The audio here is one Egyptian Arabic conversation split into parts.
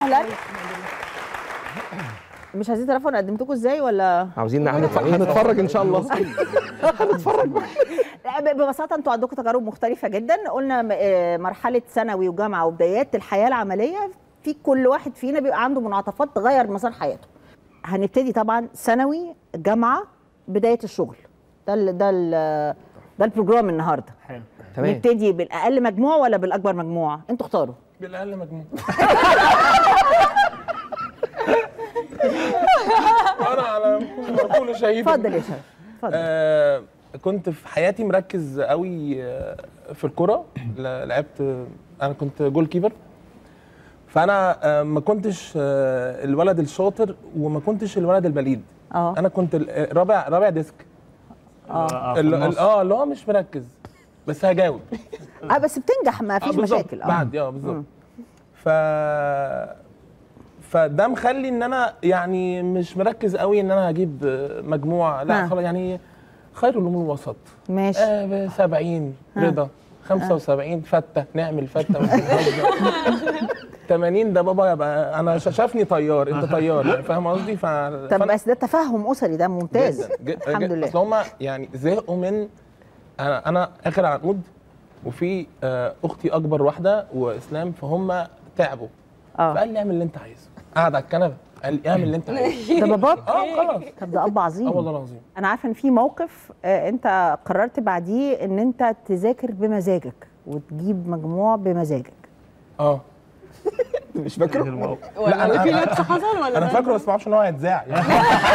اهلا مش عايزين تعرفوا انا قدمتكم ازاي ولا عاوزين هنتفرج ان شاء الله لا ب- ببساطه انتوا عندكم تجارب مختلفه جدا قلنا م- آه، مرحله ثانوي وجامعه وبدايات الحياه العمليه في كل واحد فينا بيبقى عنده منعطفات تغير مسار حياته هنبتدي طبعا ثانوي جامعه بدايه الشغل ده ال ده ال ده البروجرام النهارده حلو تمام نبتدي بالاقل مجموع ولا بالاكبر مجموع انتوا اختاروا بالاقل مجموع انا على كل شهيد اتفضل يا شباب اتفضل آه كنت في حياتي مركز قوي آه، في الكرة ل- لعبت آه، انا كنت جول كيبر فانا آه، ما كنتش آه، الولد الشاطر وما كنتش الولد البليد اه انا كنت ال- رابع رابع ديسك اه ال- ال- اه اللي هو مش مركز بس هجاوب اه بس بتنجح ما آه، فيش بالظبط. مشاكل اه بعد اه بالظبط مم. ف فده مخلي ان انا يعني مش مركز قوي ان انا هجيب آه، مجموع ها. لا خلاص يعني خير الامور الوسط ماشي آه 70 ها. رضا 75 فته نعمل فته ونهزر. 80 ده بابا يبقى انا شا- شافني طيار انت طيار يعني فاهم قصدي ف طب فأنا- بس ده تفهم اسري ده ممتاز جداً، جداً، الحمد جداً. لله اصل هم يعني زهقوا من انا انا اخر عنقود وفي آه، اختي اكبر واحده واسلام فهم تعبوا اه فقال لي اعمل اللي انت عايزه قعد على الكنبه قال لي اعمل اللي انت عايزه ده باباك اه خلاص طب ده اب عظيم اه والله العظيم انا عارفه ان في موقف آه، انت قررت بعديه ان انت تذاكر بمزاجك وتجيب مجموع بمزاجك اه مش فاكره لا انا في انا, لبس حصل ولا أنا ده؟ فاكره بس ما اعرفش ان هو هيتذاع يعني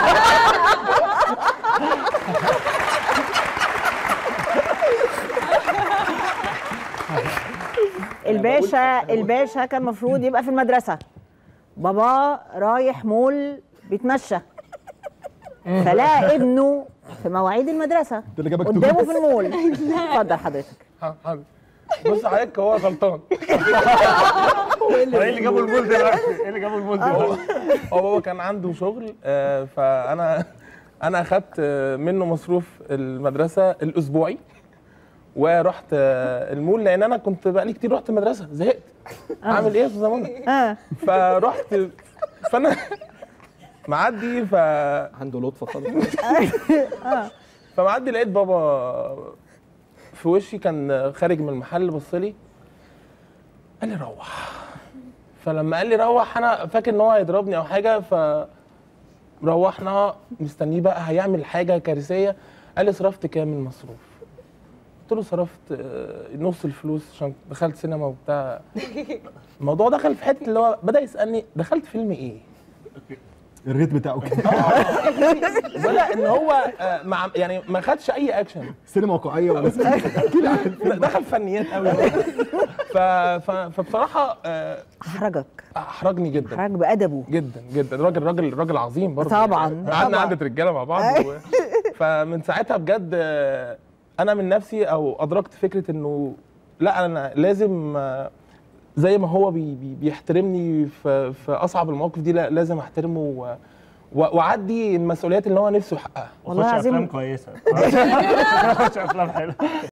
الباشا الباشا كان المفروض يبقى في المدرسه بابا رايح مول بيتمشى فلقى ابنه في مواعيد المدرسه اللي جابك قدامه في المول اتفضل حضرتك ها، حاضر. بص حضرتك هو غلطان ايه اللي جابوا المول دلوقتي؟ ايه اللي جابوا المول دلوقتي؟ هو بابا كان عنده شغل آه، فانا انا اخدت آه، منه مصروف المدرسه الاسبوعي ورحت آه، المول لان انا كنت بقالي كتير رحت المدرسه زهقت اعمل ايه يا استاذه منى اه فرحت فانا معدي ف عنده لطفه خالص فمعدي لقيت بابا في وشي كان خارج من المحل بص لي قال لي روح فلما قال لي روح انا فاكر ان هو هيضربني او حاجه ف روحنا مستنيه بقى هيعمل حاجه كارثيه قال لي صرفت كام المصروف قلت له صرفت آه، نص الفلوس عشان دخلت سينما وبتاع الموضوع دخل في حته اللي هو بدا يسالني دخلت فيلم ايه الريت بتاعه كده بدا ان هو آه، مع يعني ما خدش اي اكشن سينما واقعيه ولا دخل فنيات قوي ف... ف... فبصراحه آه، احرجك احرجني جدا احرج بادبه جدا جدا راجل راجل راجل عظيم برضه طبعاً، يعني. قعدنا طبعاً. قعده رجاله مع بعض و... فمن ساعتها بجد آه، انا من نفسي او ادركت فكره انه لا انا لازم آه، زي ما هو بي... بي... بيحترمني في... في اصعب المواقف دي لا لازم احترمه و... و- واعدي المسؤوليات اللي هو نفسه يحققها والله وخش العظيم افلام كويسه خش افلام حلوه